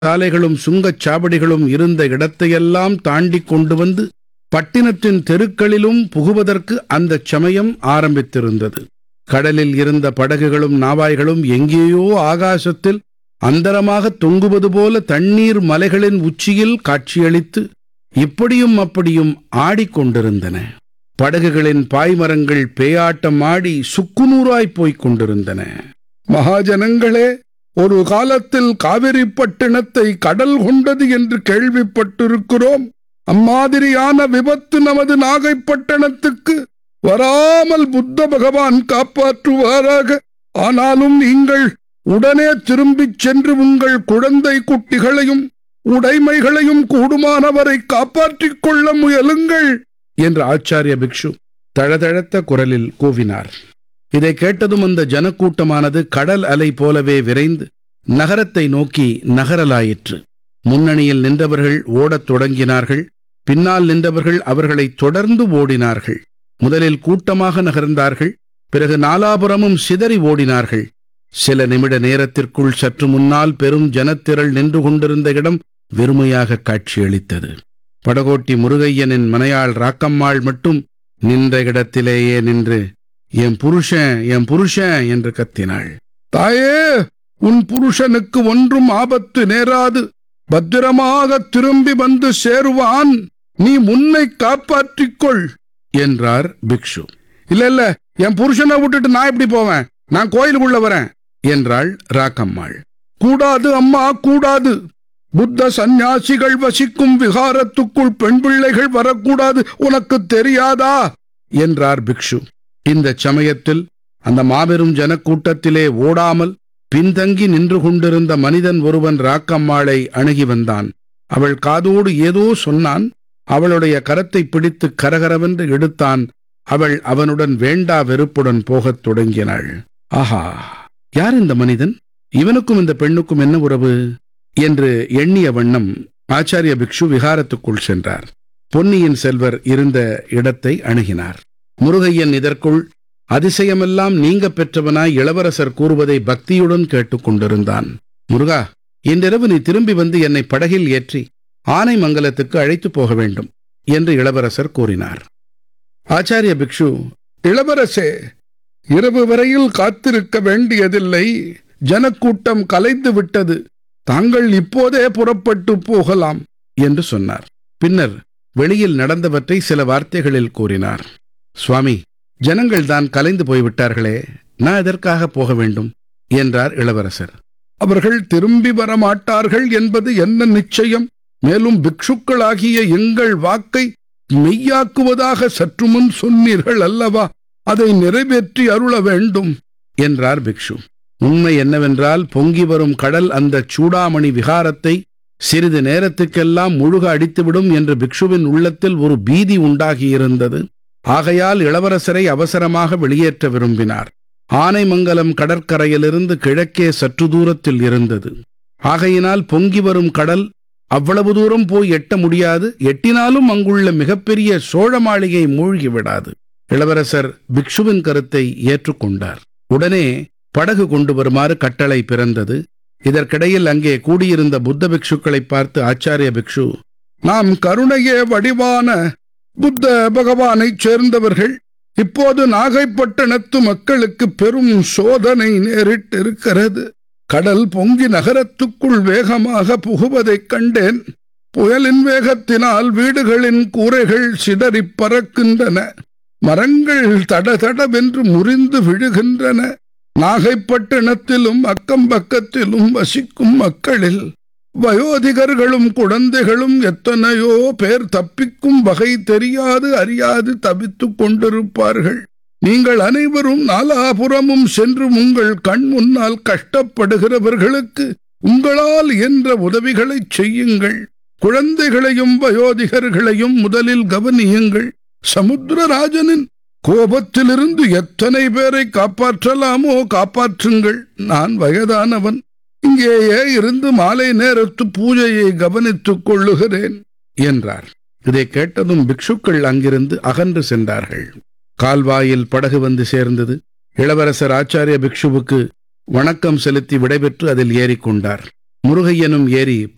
சாலைகளும் சுங்கச் சாவடிகளும் இருந்த இடத்தையெல்லாம் தாண்டிக் கொண்டு வந்து பட்டினத்தின் தெருக்களிலும் புகுவதற்கு அந்தச் சமயம் ஆரம்பித்திருந்தது கடலில் இருந்த படகுகளும் நாவாய்களும் எங்கேயோ ஆகாசத்தில் அந்தரமாக தொங்குவது போல தண்ணீர் மலைகளின் உச்சியில் காட்சியளித்து இப்படியும் அப்படியும் ஆடிக்கொண்டிருந்தன படகுகளின் பாய்மரங்கள் பேயாட்டம் ஆடி சுக்குநூறாய்ப் போய்க் கொண்டிருந்தன மகாஜனங்களே ஒரு காலத்தில் காவிரி பட்டினத்தை கடல் கொண்டது என்று கேள்விப்பட்டிருக்கிறோம் அம்மாதிரியான விபத்து நமது நாகைப்பட்டினத்துக்கு வராமல் புத்த பகவான் காப்பாற்றுவாராக ஆனாலும் நீங்கள் உடனே திரும்பிச் சென்று உங்கள் குழந்தை குட்டிகளையும் உடைமைகளையும் கூடுமானவரை காப்பாற்றிக் கொள்ள முயலுங்கள் என்று ஆச்சாரிய பிக்ஷு தழதழத்த குரலில் கூவினார் இதை கேட்டதும் அந்த ஜனக்கூட்டமானது கடல் அலை போலவே விரைந்து நகரத்தை நோக்கி நகரலாயிற்று முன்னணியில் நின்றவர்கள் ஓடத் தொடங்கினார்கள் பின்னால் நின்றவர்கள் அவர்களை தொடர்ந்து ஓடினார்கள் முதலில் கூட்டமாக நகர்ந்தார்கள் பிறகு நாலாபுரமும் சிதறி ஓடினார்கள் சில நிமிட நேரத்திற்குள் சற்று முன்னால் பெரும் ஜனத்திரள் நின்று கொண்டிருந்த இடம் வெறுமையாக காட்சியளித்தது படகோட்டி முருகையனின் மனையாள் ராக்கம்மாள் மட்டும் நின்ற இடத்திலேயே நின்று என் புருஷன் என் புருஷன் என்று கத்தினாள் தாயே உன் புருஷனுக்கு ஒன்றும் ஆபத்து நேராது பத்திரமாக திரும்பி வந்து சேருவான் நீ முன்னை காப்பாற்றிக் கொள் என்றார் பிக்ஷு இல்ல இல்ல என் புருஷனை விட்டுட்டு நான் எப்படி போவேன் நான் கோயிலுக்குள்ள வரேன் என்றாள் ராக்கம்மாள் கூடாது அம்மா கூடாது புத்த சந்நியாசிகள் வசிக்கும் விகாரத்துக்குள் பெண் பிள்ளைகள் வரக்கூடாது உனக்கு தெரியாதா என்றார் பிக்ஷு இந்த சமயத்தில் அந்த மாபெரும் ஜனக்கூட்டத்திலே ஓடாமல் பின்தங்கி நின்று கொண்டிருந்த மனிதன் ஒருவன் ராக்கம்மாளை அணுகி வந்தான் அவள் காதோடு ஏதோ சொன்னான் அவளுடைய கரத்தை பிடித்து கரகரவென்று எடுத்தான் அவள் அவனுடன் வேண்டா வெறுப்புடன் போகத் தொடங்கினாள் ஆஹா யார் இந்த மனிதன் இவனுக்கும் இந்த பெண்ணுக்கும் என்ன உறவு என்று எண்ணிய வண்ணம் ஆச்சாரிய பிக்ஷு விகாரத்துக்குள் சென்றார் பொன்னியின் செல்வர் இருந்த இடத்தை அணுகினார் முருகையன் இதற்குள் அதிசயமெல்லாம் நீங்க பெற்றவனாய் இளவரசர் கூறுவதை பக்தியுடன் கேட்டுக்கொண்டிருந்தான் முருகா இன்றிரவு நீ திரும்பி வந்து என்னை படகில் ஏற்றி ஆனைமங்கலத்துக்கு அழைத்து போக வேண்டும் என்று இளவரசர் கூறினார் ஆச்சாரிய பிக்ஷு இளவரசே இரவு வரையில் காத்திருக்க வேண்டியதில்லை ஜனக்கூட்டம் கலைந்து விட்டது தாங்கள் இப்போதே புறப்பட்டு போகலாம் என்று சொன்னார் பின்னர் வெளியில் நடந்தவற்றை சில வார்த்தைகளில் கூறினார் சுவாமி ஜனங்கள் தான் கலைந்து போய்விட்டார்களே நான் எதற்காக போக வேண்டும் என்றார் இளவரசர் அவர்கள் திரும்பி வர மாட்டார்கள் என்பது என்ன நிச்சயம் மேலும் பிக்ஷுக்களாகிய எங்கள் வாக்கை மெய்யாக்குவதாக சற்று முன் சொன்னீர்கள் அல்லவா அதை நிறைவேற்றி அருள வேண்டும் என்றார் பிக்ஷு உண்மை என்னவென்றால் பொங்கி வரும் கடல் அந்த சூடாமணி விகாரத்தை சிறிது நேரத்துக்கெல்லாம் முழுக அடித்துவிடும் என்று பிக்ஷுவின் உள்ளத்தில் ஒரு பீதி உண்டாகியிருந்தது ஆகையால் இளவரசரை அவசரமாக வெளியேற்ற விரும்பினார் ஆனைமங்கலம் கடற்கரையிலிருந்து கிழக்கே சற்று தூரத்தில் இருந்தது ஆகையினால் பொங்கி வரும் கடல் அவ்வளவு தூரம் போய் எட்ட முடியாது எட்டினாலும் அங்குள்ள மிகப்பெரிய சோழ மாளிகை மூழ்கி விடாது இளவரசர் பிக்ஷுவின் கருத்தை ஏற்றுக்கொண்டார் உடனே படகு கொண்டு வருமாறு கட்டளை பிறந்தது இதற்கிடையில் அங்கே கூடியிருந்த புத்த பிக்ஷுக்களை பார்த்து ஆச்சாரிய பிக்ஷு நாம் கருணையே வடிவான புத்த பகவானைச் சேர்ந்தவர்கள் இப்போது நாகைப்பட்டினத்து மக்களுக்கு பெரும் சோதனை நேரிட்டிருக்கிறது கடல் பொங்கி நகரத்துக்குள் வேகமாக புகுவதைக் கண்டேன் புயலின் வேகத்தினால் வீடுகளின் கூரைகள் சிதறிப் பறக்கின்றன மரங்கள் தடதடவென்று முறிந்து விழுகின்றன நாகைப்பட்டினத்திலும் அக்கம் பக்கத்திலும் வசிக்கும் மக்களில் வயோதிகர்களும் குழந்தைகளும் எத்தனையோ பேர் தப்பிக்கும் வகை தெரியாது அறியாது தவித்துக் கொண்டிருப்பார்கள் நீங்கள் அனைவரும் நாலாபுறமும் சென்று உங்கள் கண் முன்னால் கஷ்டப்படுகிறவர்களுக்கு உங்களால் என்ற உதவிகளைச் செய்யுங்கள் குழந்தைகளையும் வயோதிகர்களையும் முதலில் கவனியுங்கள் சமுத்திரராஜனின் கோபத்திலிருந்து எத்தனை பேரை காப்பாற்றலாமோ காப்பாற்றுங்கள் நான் வயதானவன் இங்கேயே இருந்து மாலை நேரத்து பூஜையை கவனித்துக் கொள்ளுகிறேன் என்றார் இதை கேட்டதும் பிக்ஷுக்கள் அங்கிருந்து அகன்று சென்றார்கள் கால்வாயில் படகு வந்து சேர்ந்தது இளவரசர் ஆச்சாரிய பிக்ஷுவுக்கு வணக்கம் செலுத்தி விடைபெற்று அதில் ஏறிக்கொண்டார் முருகையனும் ஏறி